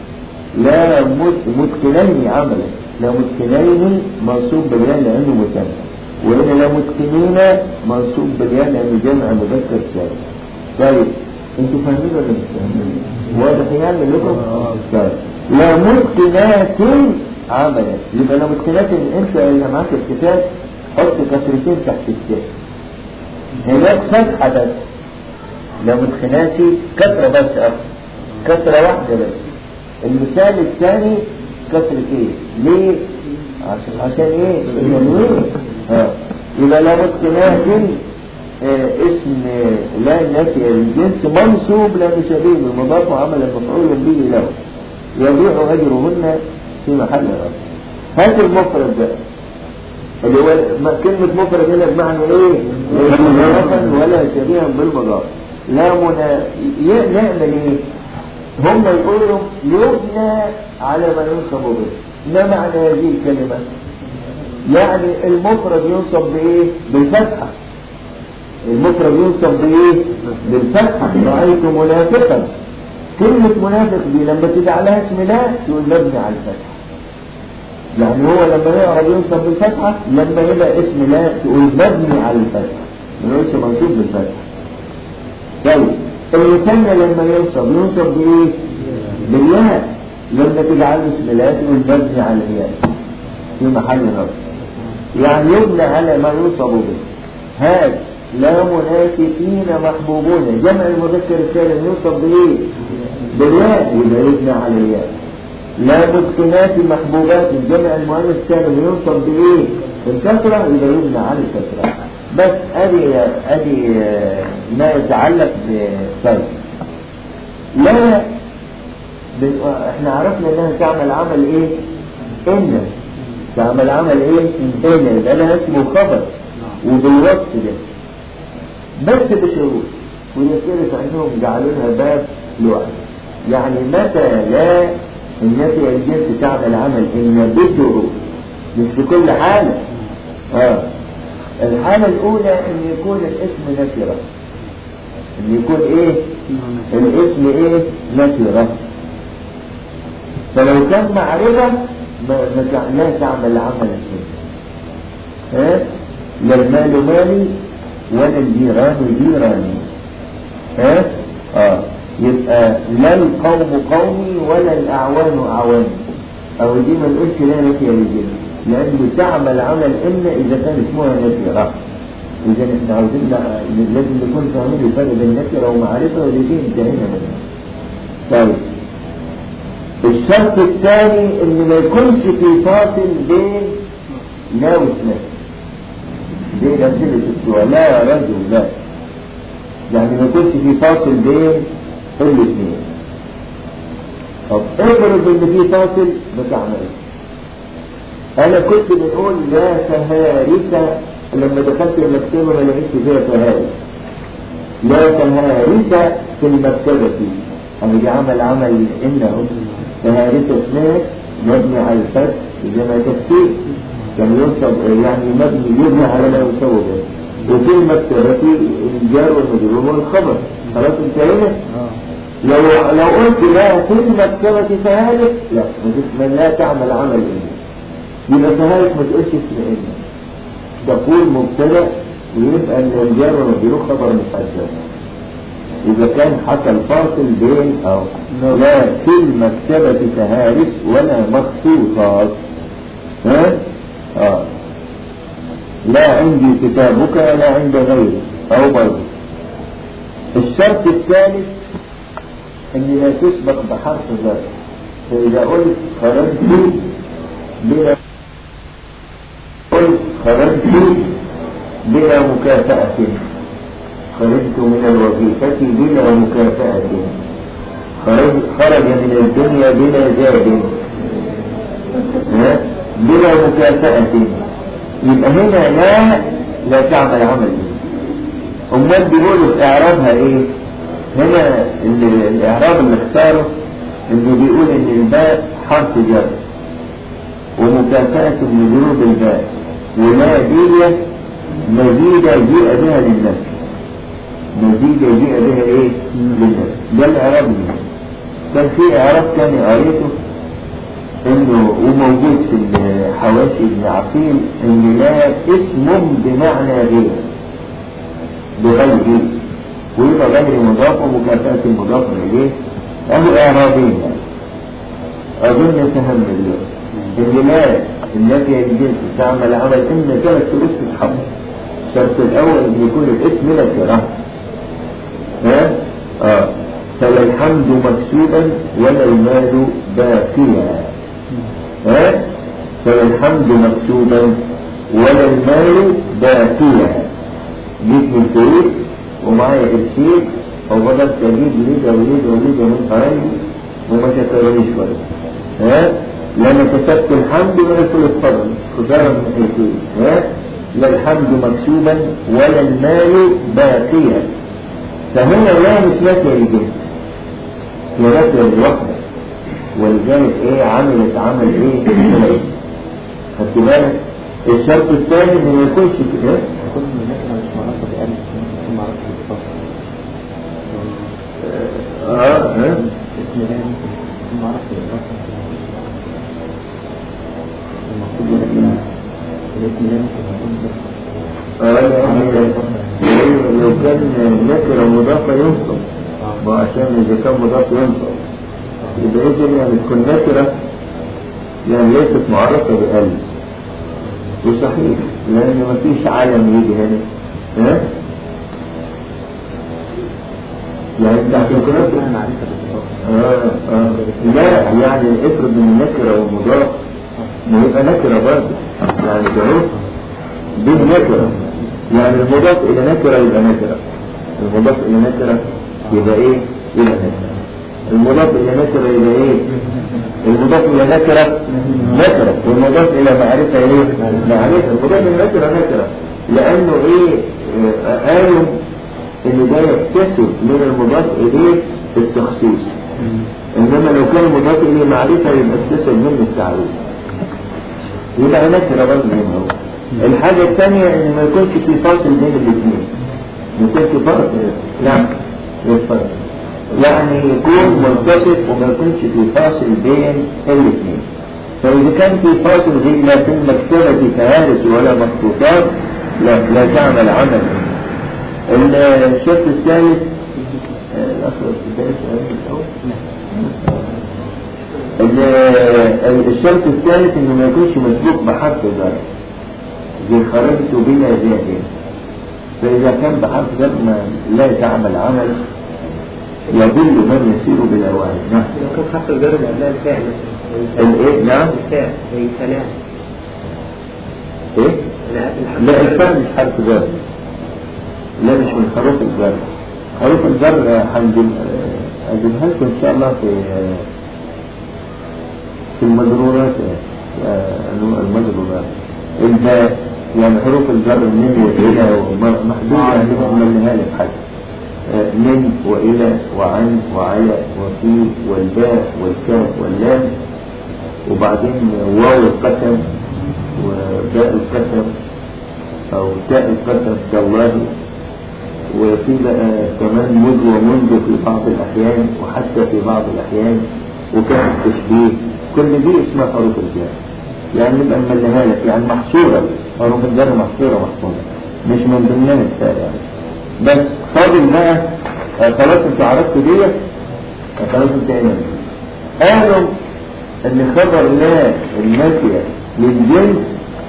لا مسكنين عملا لا مسكنين منصوب بالياء لانه مثنى وهنا لا مسكنين منصوب بالياء لانه جمع مذكر سالم طيب انتوا فاهمين ولا مش فاهمين؟ واضح يعني لكم؟ طيب لا مسكنات عملا يبقى لا مسكنات انت اللي معاك الكتاب حط كسرتين تحت التاء هناك فتحة بس لا مسكناتي كسرة بس أقصد كسرة واحدة بس المثال الثاني كسرة ايه؟ ليه؟ عشان عشان ايه؟ التنوين اه يبقى لا مسكنات آه اسم آه لا نافية للجنس منصوب لأنه شبيه بالمضاف وعملا مفعول به له يبيع أجرهن في محل رفع هات المفرد بقى اللي هو كلمة مفرد هنا بمعنى ايه؟ مضافا ولا شبيها بالمضاف لا منا نعمل ايه؟ هم يقولوا يبنى على ما ينصب به ما معنى هذه الكلمة؟ يعني المفرد ينصب بايه؟ بالفتحة المفرد ينصب بايه؟ بالفتحة رأيت منافقا كلمة منافق دي لما تجعلها اسم لا تقول مبني على الفتحة يعني هو لما يعرض ينصب بالفتحة لما يبقى اسم لا تقول مبني على الفتحة ما يقولش منصوب بالفتحة طيب المثنى لما ينصب ينصب بايه؟ بالياء لما تجعله اسم لا تقول مبني على الياء في محل نصب يعني يبنى على ما ينصب به هذا لا منافقين محبوبون جمع المذكر السالم ينصب بايه؟ بالياء يبقى يبنى على الياء لا مسكنات محبوبات جمع المؤنث السالم ينصب بايه؟ بالكسره يبقى يبنى على الكسره بس ادي ادي ما يتعلق بطيب لا احنا عرفنا انها تعمل عمل ايه؟ ان تعمل عمل ايه؟ ان يبقى لها اسمه خبر وبالوصف ده بس بشروط والأسئلة عندهم جعلوا لها باب لوحده يعني متى لا النفي الجنس تعمل عمل إن بشروط مش في كل حالة آه. الحالة الأولى أن يكون الاسم نكرة أن يكون إيه الاسم إيه نكرة فلو كان معرفة لا تعمل عمل الجنس ها لا المال مالي ولا الجيران جيراني ها اه يبقى لا القوم قومي ولا الاعوان اعواني او دي ما نقولش لا نفي للجن لانه تعمل عمل ان اذا كان اسمها نكره اذا احنا عاوزين لازم نكون فاهمين الفرق بين نكره ومعرفه ودي دي انتهينا منها طيب الشرط الثاني ان ما يكونش في فاصل بين لا واثنين دي أسئلة السؤال لا يا رجل لا يعني ما يكونش في فاصل بين الاثنين طب افرض ان في فاصل ما تعملش انا كنت بقول لا تهارس لما دخلت المكتبة ما لقيتش فيها تهارس لا تهارس في المكتبة انا دي عمل عمل انه تهارس اسمها مبني على الفتح زي ما تفسير كان ينصب يعني مبني يبنى على ما يسوى به وفي المكتبة الجار والمجرور والخبر خلاص انتهينا لو لو قلت لا في المكتبة فهالك لا من لا تعمل عمل إلا يبقى فهالك ما تقولش اسم إلا تقول مبتدأ ويبقى ان الجار والمجرور خبر محدد إذا كان حصل فاصل بين أو لا في المكتبة فهارس ولا مخصوصات ها؟ آه. لا عندي كتابك ولا عند غيري أو برضه الشرط الثالث أن لا تسبق بحرف ذات فإذا قلت خرجت بلا قلت خرجت بلا مكافأة خرجت من الوظيفة بلا مكافأة خرج, خرج من الدنيا بلا زاد ها؟ بلا مكافأة يبقى هنا لا لا تعمل عمل امال بيقولوا في اعرابها ايه هنا ال- الاعراب اللي اختاره انه بيقول ان الباء حرف جر ومكافأة لجنوب الباء ولا دي مزيدة جيء بها للنفس مزيدة جيء بها ايه للنفس ده الاعراب ده كان في اعراب تاني قريته انه وموجود في الحواشي ابن عقيل ان لا اسم بمعنى غير بغير ويبقى غير مضاف ومكافأة المضاف اليه له اعرابين يعني اظن فهم اليوم ان لا التي الجنس تعمل عمل ان ثلاث شروط تتحقق الشرط الاول ان يكون الاسم نكره ها اه فلا الحمد مكسوبا ولا المال باقيا ها فلا الحمد مكسوبا ولا المال باقيا جيت من البيت ومعايا قرشين او بدأت اجيب ليدة وليدة وليدة من قرايبي وما شكرونيش ولا ها لما كسبت الحمد ولا كل الفضل خسارة من حيثين ها لا الحمد مكسوبا ولا المال باقيا فهنا لا مش نافية للجنس هي نافية للوحدة ولذلك ايه عملت عمل ايه ملائكة خدت بالك الشرط الثاني انه ما يكونش كده كل من النكرة مش معرفة بألف ممكن معرفة بالفصل اه ها اسم لا ممكن يكون معرفة بالفصل المقصود بالنكرة الاسم لا ممكن يكون بالفصل اه يعني لو كان نكرة مضافة ينصب ما عشان إذا كان مضاف ينصب يبقى إذن يعني تكون نكرة يعني ليست معرفة بألف وصحيح لأن ما فيش علم يجي هنا ها؟ يعني انت عشان كده اسمها معرفة بالفصل آه آه لا يعني افرض ان النكرة والمضاف ما يبقى نكرة برضه يعني ده دي نكرة يعني المضاف إلى نكرة يبقى نكرة المضاف إلى نكرة يبقى إيه؟ يبقى نكرة المضاف إلى نكرة يبقى إيه؟ المضاف إلى نكرة نكرة والمضاف إلى معرفة إيه؟ معرفة المضاف إلى نكرة نكرة لأنه إيه؟ آه، قالوا إن ده يكتسب من المضاف إليه التخصيص إنما لو كان المضاف إليه معرفة يبقى اكتسب منه التعريف يبقى نكرة برضه هنا هو الحاجة الثانية ان ما يكونش في فاصل بين الاثنين يكون في فاصل نعم يتفضل يعني يكون متصف وما يكونش في فاصل بين الاثنين فإذا كان في فاصل زي لا في المكتبة كهارس ولا مخطوطات لا لا تعمل عمل الشرط الثالث آه، الأخر الثالث ال- الشرط الثالث انه ما يكونش مسبوق بحرف جر زي خرجت بلا زاد فاذا كان بحرف جر ما لا تعمل عمل يضل من يسير بلا وعي نعم لو كان حرف الجر اللي قبلها الفاء مثلا الايه نعم الفاء زي سلام ايه انا قبل لا الفاء مش حرف جر لا مش من حروف الجر حروف الجر آه، هنجيب آه، اجيبها لكم ان شاء الله في آه، في المجرورات آه، أنواع المجرورات الباء يعني حروف الجر من وإلى ومحدودة يعني نعملها لك حاجة آه، من وإلى وعن وعلى وفي والباء والكاف واللام وبعدين واو القسم وباء القسم أو تاء القسم كالله وفي بقى كمان مذ ومنذ في بعض الأحيان وحتى في بعض الأحيان وكان التشبيه كل دي اسمها حروف الجر يعني نبقى نمليها لك يعني محصورة حروف الجر محصورة محصورة مش من ضمنها التاء يعني بس فاضل بقى آه، خلاص انتوا عرفتوا ديت آه، خلاص انت هنا قالوا ان خبر لا النافية للجنس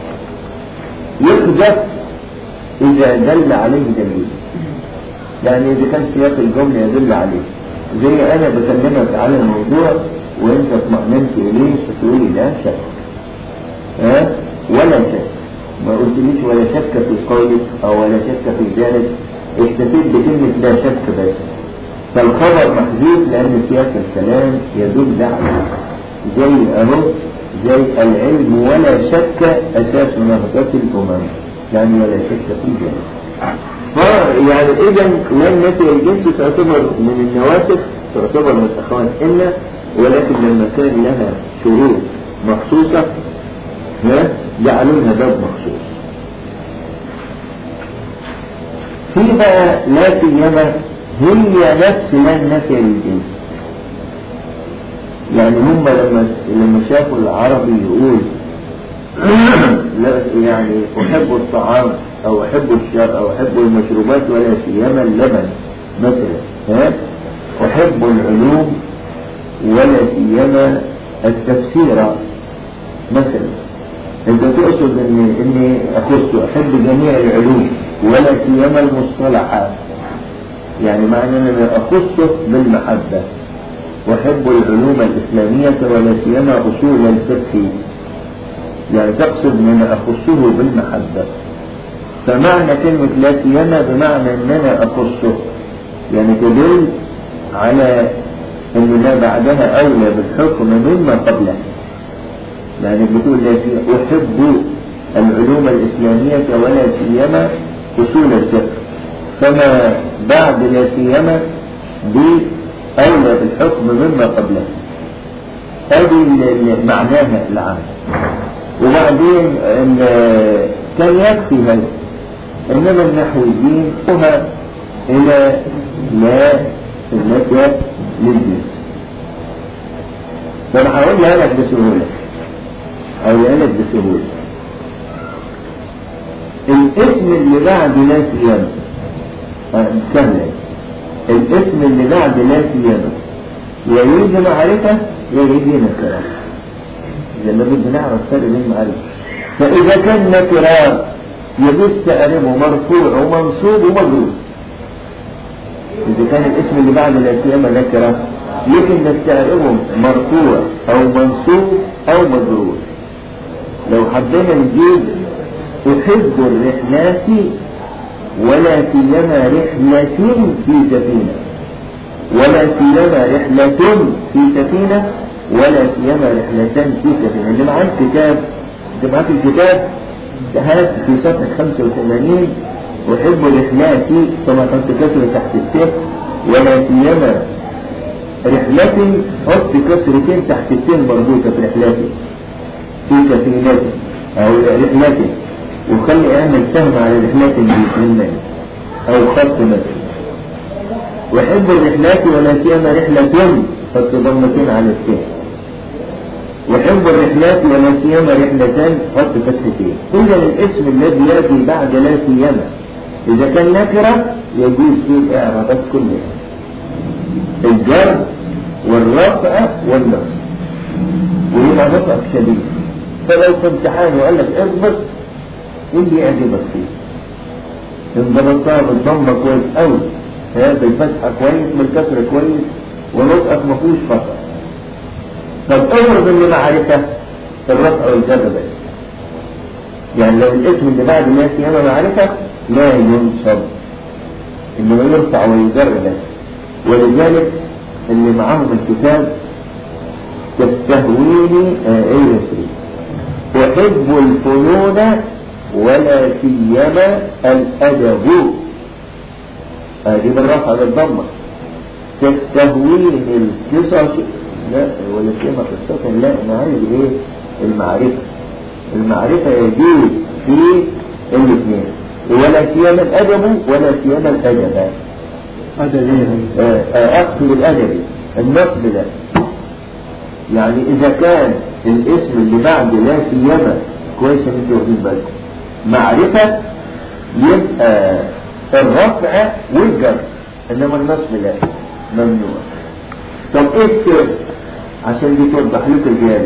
يحذف إذا دل عليه دليل يعني إذا كان سياق الجملة يدل عليه زي أنا بكلمك على الموضوع وانت اطمأننت اليه فتقولي لا شك ها ولا شك ما قلتليش ولا شك في قولك او ولا شك في ذلك اكتفيت بكلمة لا شك بس فالخبر محذوف لان سياق الكلام يدل على زي اهو زي العلم ولا شك اساس نهضة الامم يعني ولا شك في ذلك يعني اذا لم نفي الجنس تعتبر من النواسخ تعتبر من اخوان إلا ولكن لما كان لها شروط مخصوصة ها جعلوها باب مخصوص في بقى لا سيما هي نفس لا نفي الجنس يعني هم لما لما شافوا العربي يقول لا يعني احب الطعام او احب الشر او احب المشروبات ولا سيما اللبن مثلا ها احب العلوم ولا سيما التفسير مثلا انت تقصد ان اني اخص احب جميع العلوم ولا سيما المصطلحات يعني معنى ان انا اخصه بالمحبه واحب العلوم الاسلاميه ولا سيما اصول الفقه يعني تقصد ان انا اخصه بالمحبه فمعنى كلمه لا سيما بمعنى ان انا اخصه يعني تدل على ان ما بعدها اولى بالحكم مما قبله يعني بتقول لا سيما احب العلوم الاسلاميه ولا سيما اصول الفقه فما بعد لا سيما دي اولى بالحكم مما قبله هذه معناها العام وبعدين كان يكفي هذا انما النحويين هما الى لا النفي للجنس فانا هقولها لك بسهوله هقولها لك بسهوله الاسم اللي بعد لا سيما سهلا الاسم اللي بعد لا سيما يا يجي معرفة يا يجي نكرة لما بدنا نعرف فرق بين معرفة فإذا كان نكرة يجوز تقريبه مرفوع ومنصوب ومجرور إذا كان الاسم اللي بعد لا سيما نكرة يمكن نستعربه مرفوع أو منصوب أو مجرور لو حبينا نجيب أحب الرحلات ولا سيما رحلة في سفينة ولا سيما رحلة في سفينة ولا سيما رحلتان في سفينة اللي معاه الكتاب اللي معاه الكتاب هات في صفحة 85 أحب رحلاتي كما كنت كسر تحت السيف ولا سيما رحلتي حط كسرتين تحت التين مربوطة في رحلاتي في سفينتي أو رحلتي وخلي اعمل سهم على الرحلات اللي او خط مثلا وحب الرحلات ولا سيما رحلة حط ضمتين على السهم وحب الرحلات ولا سيما رحلتان حط فتحتين إذا الاسم الذي يأتي بعد لا سيما إذا كان نكرة يجوز فيه الإعرابات كلها الجر والرفع والنصب ويبقى نطق شديد فلو في امتحان وقال لك اضبط ايه اللي يعجبك فيه انضبطتها بالضمة كويس قوي ها بالفتحة كويس بالكسر كويس ونطقك ما فيهوش خطأ طب افرض ان معرفة الرفع والجر بس يعني لو الاسم اللي بعد ما سيما معرفة لا ينصب انما يرفع ويجر بس ولذلك اللي معاهم الكتاب تستهويني آه ايه يسري أحب الفنون ولا سيما الأدب هذه بالرفع بالضمة تستهويني القصص لا ولا سيما قصة لا أنا عايز إيه المعرفة المعرفة يجوز في الاثنين ولا سيما الأدب ولا سيما الأدب أدبي أقصد الأدبي النصب ده يعني إذا كان الاسم اللي بعد لا سيما كويس ان انتوا واخدين بالكم معرفة يبقى الرفع والجر انما النصب لا ممنوع طب ايه السر عشان دي توضح لكم الجانب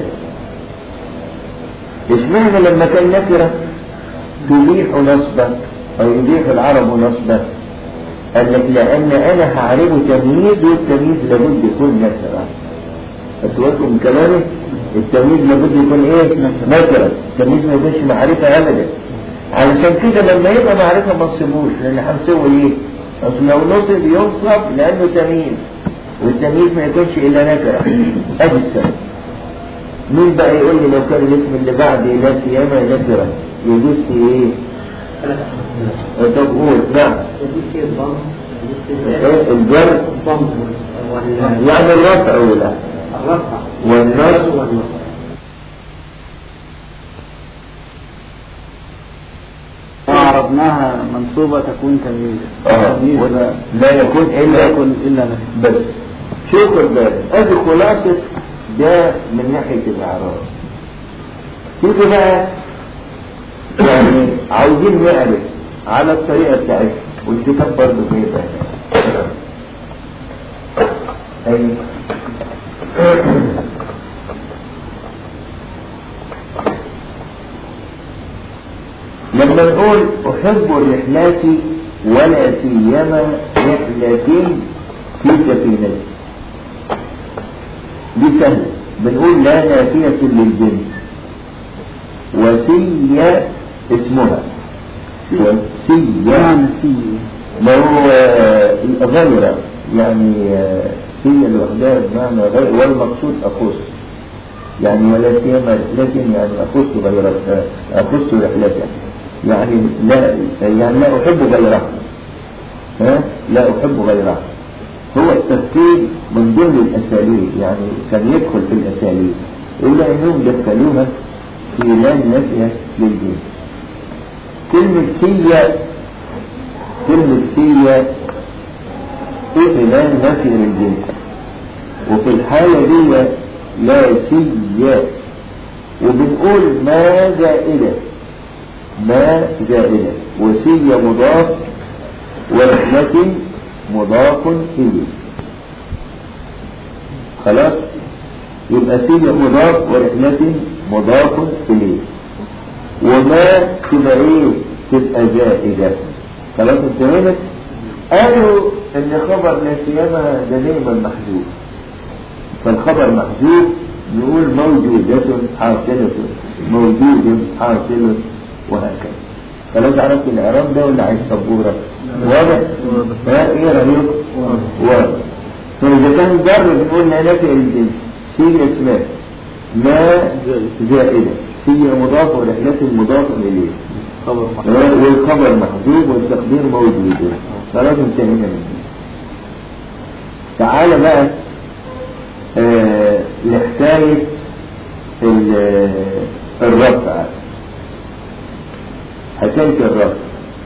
اشمعنى لما كان نكرة تبيح نصبا او يبيح العرب نصبا قال لك لان انا هعرفه تمييز والتمييز لابد يكون نكرة أتوقع من كلامي التمييز لابد يكون ايه نكرة التمييز ما يكونش معرفة ابدا علشان كده لما يبقى معرفة ما نصبوش لان هنسوي ايه اصل لو نصب ينصب لانه تمييز والتمييز ما يكونش الا نكرة ادي السبب مين بقى يقول لي لو كان الاسم اللي بعد لا سيما نكرة يجوز في ايه طب قول نعم ايه الجر يعني الرفع ولا الرفع والنصب عرضناها منصوبة تكون تمييزا اه تمييز ولا لا يكون لا الا يكون إلا نفي بس شوف الباب ادي خلاصة ده من ناحية الاعراب تيجي بقى يعني عاوزين نعرف على الطريقة بتاعتنا والكتاب برضه بيبقى ايوه لما نقول أحب الرحلات ولا سيما رحلتين في سفينة دي سهلة بنقول لا نافية للجنس وسية اسمها وسية يعني في ما هو غير يعني سية لوحدها بمعنى غير والمقصود أخص يعني ولا سيما لكن يعني أخص غير أخص رحلته يعني لا يعني لا أحب غيرها ها لا أحب غيرها هو التفكير من ضمن الأساليب يعني كان يدخل في الأساليب إلا أنهم دخلوها في لا نافية للجنس كلمة سية كلمة سية اسم لا نافية للجنس وفي الحالة دي لا سية وبنقول ما زائدة ما زائدة وسية مضاف ورحلة مضاف إليه خلاص يبقى سية مضاف ورحلة مضاف إليه وما تبقى ايه تبقى زائدة خلاص انتهينا قالوا ان خبر لا سيما ده دايما محذوف فالخبر محذوف نقول موجودة حاصلة موجود حاصل وهكذا خلاص عرفت الاعراب ده ولا عايز سبورة واضح ها ايه رايك واضح فاذا كان جر بنقول لا نافع الجنس سيجي اسمها ما زائدة سيجي مضاف ورحلة مضاف اليه خبر والخبر محذوف والتقدير موجود خلاص انتهينا منه تعال بقى آه لحكاية ال- الرفع حكاية الرفع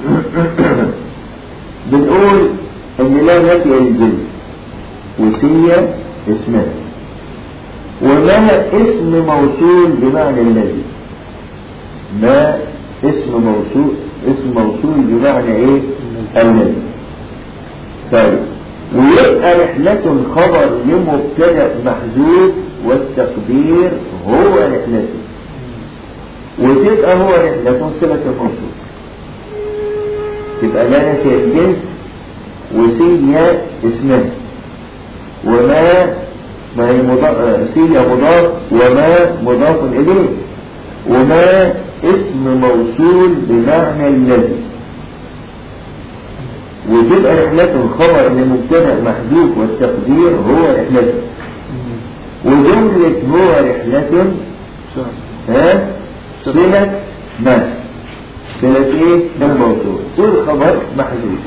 بنقول ان لا نفي للجنس وسية اسمها وما اسم موصول بمعنى الذي ما اسم موصول اسم موصول بمعنى ايه الذي طيب ويبقى رحلة خبر لمبتدأ محذوف والتقدير هو رحلته وتبقى هو رحلة صلة الموصول تبقى لا نفي الجنس وسية اسمها وما ما هي مضاف سية مضاف وما مضاف إليه وما اسم موصول بمعنى الذي وتبقى رحلة خبر لمبتدأ محذوف والتقدير هو رحلته وجملة هو رحلة ها صلة ما صلة ايه الموصول كل خبر محذوف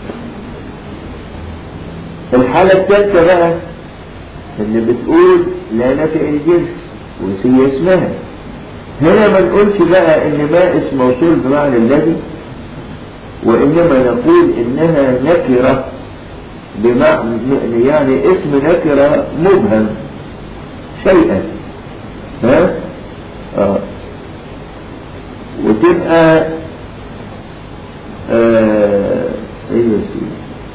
الحالة الثالثة بقى اللي بتقول لا نفع الجنس وسي اسمها هنا ما نقولش بقى ان ما اسم موصول بمعنى الذي وانما نقول انها نكرة بمعنى يعني اسم نكرة مبهم شيئا ها آه. وتبقى آه ايه يا سيدي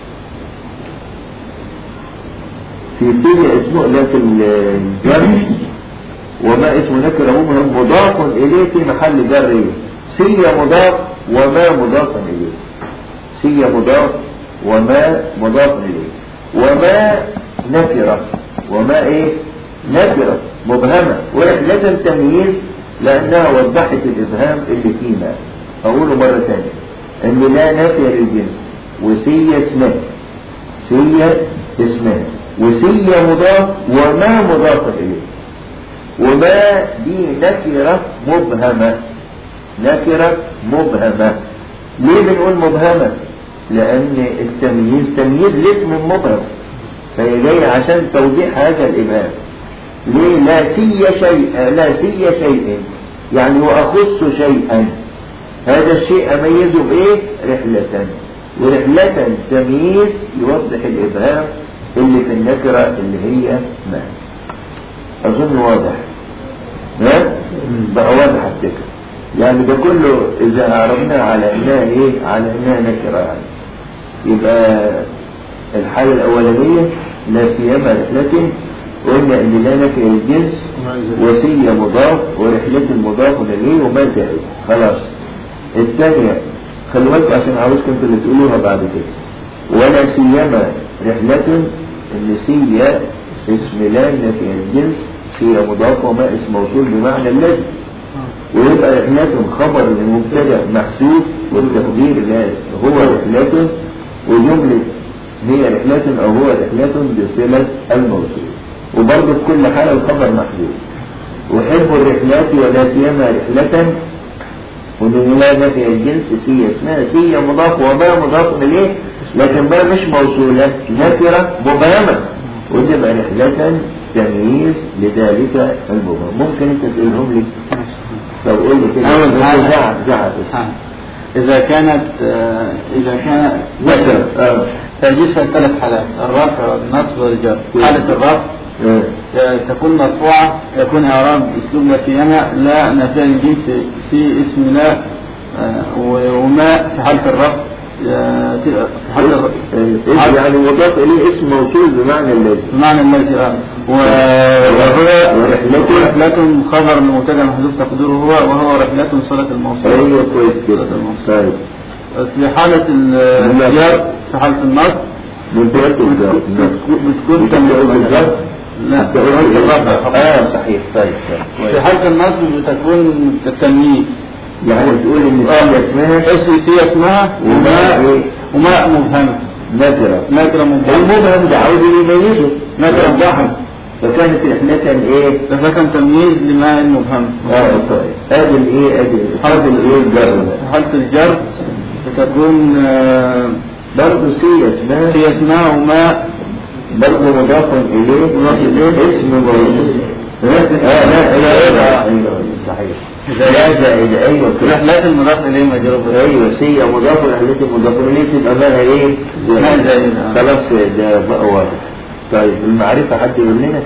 في سيدي اسمه لا في الجر وما اسم نكرة مبهم مضاف إليه في محل جر سية مضاف وما مضاف إليه سية مضاف وما مضاف إليه وما نكرة وما إيه نكرة مبهمة ورحلة تمييز لأنها وضحت الإبهام اللي فينا أقوله مرة ثانية أن لا نفي للجنس وسية اسمها سية اسمها وسية مضاف وما مضاف إليه وما دي نكرة مبهمة نكرة مبهمة ليه بنقول مبهمة لأن التمييز تمييز لاسم مبهم فهي جاية عشان توضيح هذا الإبهام ليه لا سي شيء لا سي شيء يعني وأخص شيئا هذا الشيء أميزه بإيه رحلة ورحلة تمييز يوضح الإبهام اللي في النكرة اللي هي ما أظن واضح ها؟ بقى واضح الفكرة يعني ده كله إذا عرفنا على إنها إيه على إنها نكرة يعني يبقى الحالة الأولانية لا سيما رحلة قلنا إن لا نفي الجنس وسية مضاف ورحلة مضاف إليه وما زائد خلاص الثانية خلي بالكم عشان عاوزكم انتوا اللي تقولوها بعد كده ولا سيما رحلة إن سية اسم لا نفي الجنس سية مضاف وما اسم موصول بمعنى الذي ويبقى رحلة خبر لمبتدا محسوس والتقدير لا هو رحلة وجملة هي رحلة أو هو رحلة بصلة الموصول وبرضه في كل حالة الخبر محذوف وحب الرحلات ولا سيما رحلة ومن لا نفي الجنس سي اسمها سي مضاف وباء مضاف إليه لكن باء مش موصولة نكرة مبهمة وتبقى رحلة تمييز لذلك المبهم ممكن انت تقولهم لي طب قول لي كده أول حاجة. زعل زعل ها. إذا كانت آه، إذا كان نكرة اه تجيز في ثلاث حالات الرفع والنصب والجر حالة الرفع اه آه، تكون مرفوعة يكون إعراب أسلوب لا سيما لا نفي الجنس في اسم لا آه، و- وما في حالة الرفع آه، في حالة الرفع اسم يعني مضاف إليه اسم موصول بمعنى الذي بمعنى الذي آه. و- وهو ورحلته. رحلة خبر المبتدا محذوف تقديره هو وهو رحلة صلة الموصول ايوه كويس كده صلة الموصول طيب في حالة الجر في حالة النصب منتهى الجر بتكون تمييز لا اه صحيح طيب في طيب حالة النصب بتكون التمييز يعني تقول ان سية اسمها اس سي اسمها وما وماء ايه وماء مبهمة نكرة نكرة مبهمة المبهم ده عاوز يميزه نكرة مبهمة فكانت رحلة ايه ده كان تمييز لماء مبهم اه طيب ادي الايه ادي ادي الايه الجر في حالة الجر بتكون آه، برضه سية اسمها هي اسمها وماء برضه مضاف اليه مضاف إليه. اسم موجود اه لا لا لا ايوه صحيح لا زائد ايوه كده رحلات المضاف إليه مجرور ايوه سية مضاف رحلته مضاف اليه تبقى بقى ايه ما زائد، آه. خلاص ده بقى واضح طيب المعرفة حد يقول لنا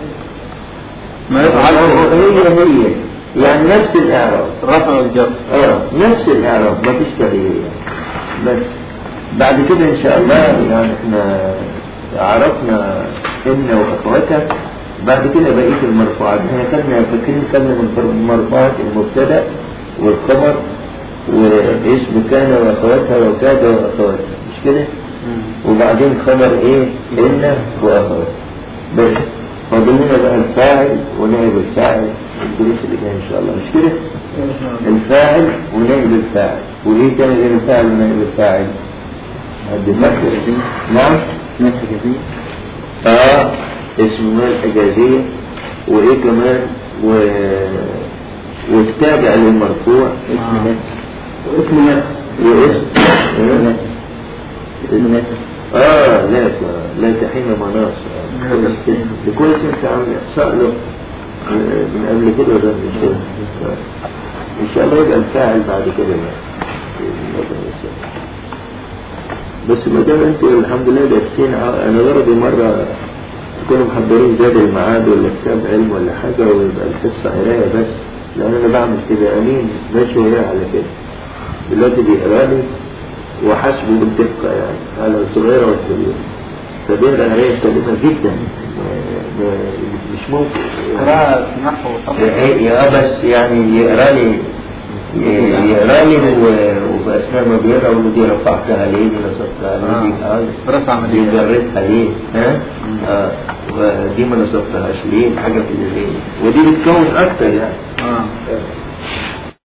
ما يفعل هي هي يعني نفس الاعراب رفع والجر اه نفس الاعراب مفيش تغيير يعني. بس بعد كده ان شاء الله يعني احنا عرفنا ان واخواتها بعد كده بقيه المرفوعات احنا كنا فاكرين كنا من المرفوعات المبتدا والخبر واسم كان واخواتها وكاد واخواتها مش كده وبعدين خبر ايه ان واخواتها بس فاضل لنا بقى الفاعل ونائب الفاعل الدروس اللي جايه ان شاء الله مش كده الفاعل ونائب الفاعل وايه تاني غير الفاعل ونائب الفاعل حد فاكر نعم نفس جزية اه اسم مال اجازيه وايه كمان و والتابع للمرفوع اسم آه. نفس اسم نفس واسم اسم نفس اه لا لا تحين مناص آه، كويس كده. لكل اسم انت عامل احصاء له آه، من قبل كده ولا من كده آه. ان شاء الله يبقى الفاعل بعد كده بقى بإذن الله تعالى. بس ما دام انت الحمد لله دارسين ع- انا غرضي مره تكونوا محضرين زاد الميعاد ولا كتاب علم ولا حاجه ويبقى الحصه قرايه بس لان انا بعمل كده امين ماشي ورايا على كده دلوقتي بيقرا لي وحاسبه بالدقه يعني على الصغيره والكبيره فبيقرا قرايه سليمه جدا ما- ما- مش ممكن قراءة نحو إيه، يا بس يعني يقرا لي ي- يقرا لي و- وبقى أثناء ما بيقرا أقول له دي رفعتها ليه دي نصبتها ليه دي آه. آه. رفع دي عملية جريتها ليه ها آه. ودي ما نصبتهاش ليه الحاجة اللي ليه ودي بتكون أكتر يعني آه.